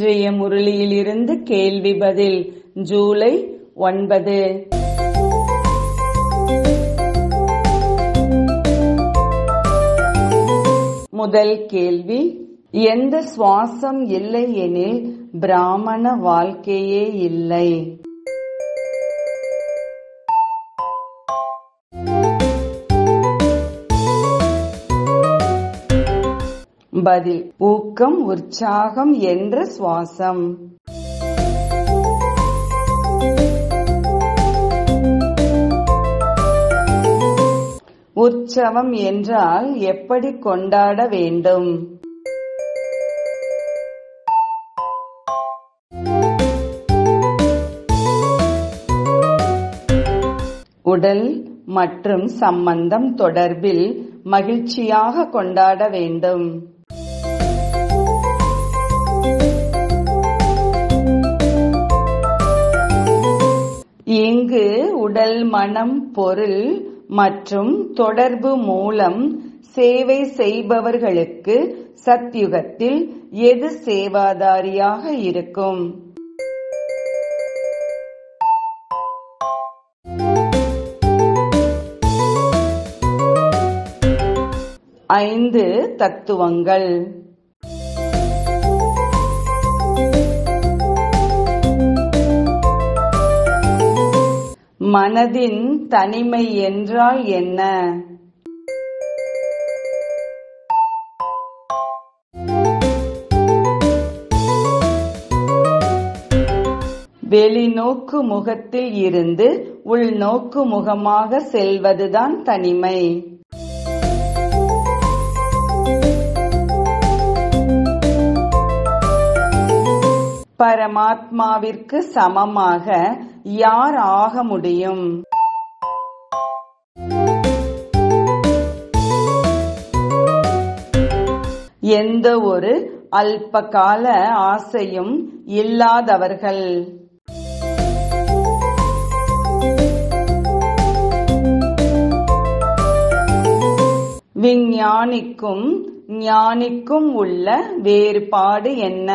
இன்றைய முரளியிலிருந்து கேள்வி பதில் ஜூலை ஒன்பது முதல் கேள்வி எந்த சுவாசம் இல்லை எனில் பிராமண வாழ்க்கையே இல்லை பதில் ஊக்கம் உற்சாகம் என்ற சுவாசம் உற்சவம் என்றால் எப்படி கொண்டாட வேண்டும் உடல் மற்றும் சம்பந்தம் தொடர்பில் மகிழ்ச்சியாக கொண்டாட வேண்டும் இங்கு உடல் மனம் பொருள் மற்றும் தொடர்பு மூலம் சேவை செய்பவர்களுக்கு சத்யுகத்தில் எது சேவாதாரியாக இருக்கும் ஐந்து தத்துவங்கள் மனதின் தனிமை என்றால் என்ன வெளிநோக்கு முகத்தில் இருந்து உள்நோக்கு முகமாக செல்வதுதான் தனிமை பரமாத்மாவிற்கு சமமாக யார் ஆக முடியும் எந்த ஒரு அல்பகால ஆசையும் இல்லாதவர்கள் விஞ்ஞானிக்கும் ஞானிக்கும் உள்ள வேறுபாடு என்ன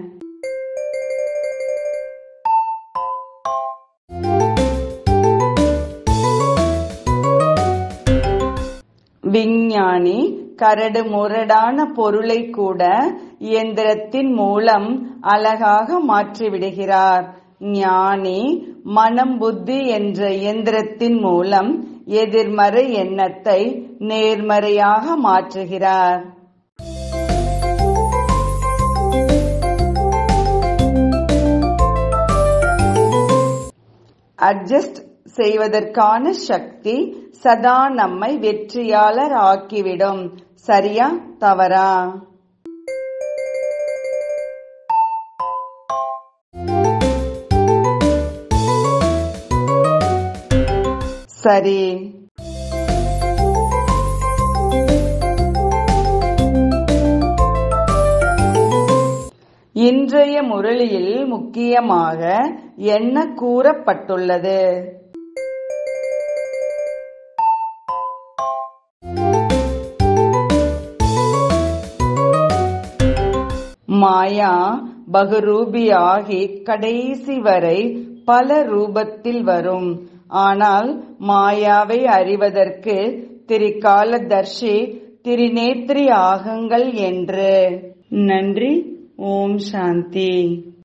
விஞ்ஞானி கரடு முரடான பொருளை கூட இயந்திரத்தின் மூலம் அழகாக மாற்றிவிடுகிறார் ஞானி மனம் புத்தி என்ற இயந்திரத்தின் மூலம் எதிர்மறை எண்ணத்தை நேர்மறையாக மாற்றுகிறார் அட்ஜஸ்ட் செய்வதற்கான சக்தி சதா நம்மை வெற்றியாளர் ஆக்கிவிடும் சரியா தவறா சரி இன்றைய முரளியில் முக்கியமாக என்ன கூறப்பட்டுள்ளது மாயா பகுரூபியாகி கடைசி வரை பல ரூபத்தில் வரும் ஆனால் மாயாவை அறிவதற்கு திரிகாலதர்ஷி திரிநேத்ரி ஆகுங்கள் என்று நன்றி ஓம் சாந்தி